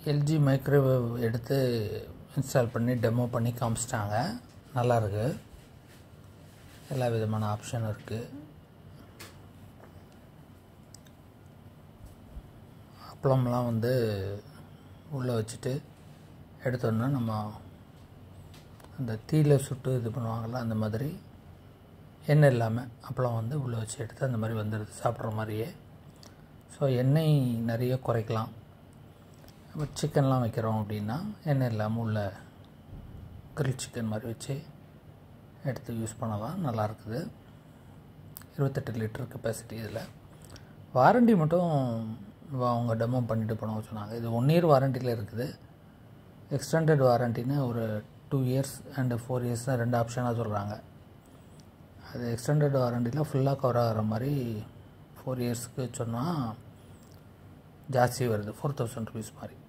LG microwave எடுத்து install பண்ணி demo பண்ணி காமிச்சிட்டாங்க நல்லாயிருக்கு எல்லா விதமான ஆப்ஷன் இருக்குது அப்பளம்லாம் வந்து உள்ளே வச்சுட்டு எடுத்தோன்னா நம்ம அந்த தீயில சுட்டு இது பண்ணுவாங்கள்ல அந்த மாதிரி எண்ணெய் இல்லாமல் அப்பளம் வந்து உள்ளே வச்சு எடுத்து அந்த மாதிரி வந்துடுது சாப்பிட்ற மாதிரியே ஸோ எண்ணெய் நிறைய குறைக்கலாம் இப்போ சிக்கன்லாம் வைக்கிறோம் அப்படின்னா எண்ணெய் இல்லாமல் உள்ள கிரில் சிக்கன் மாதிரி வச்சு எடுத்து யூஸ் பண்ணலாம் நல்லா இருக்குது இருபத்தெட்டு லிட்டர் கெப்பாசிட்டி இதில் வாரண்டி மட்டும் அவங்க டெமோ பண்ணிட்டு போனோம் சொன்னாங்க இது ஒன் இயர் வாரண்டியில் இருக்குது எக்ஸ்டெண்டட் வாரண்டின்னு ஒரு two years and four years தான் ரெண்டு ஆப்ஷனாக சொல்கிறாங்க அது எக்ஸ்டெண்டட் வாரண்டியில் ஃபுல்லாக கவர் ஆகிற மாதிரி ஃபோர் இயர்ஸ்க்கு சொன்னால் ஜாஸ்தி வருது ஃபோர் தௌசண்ட் ருபீஸ் மாதிரி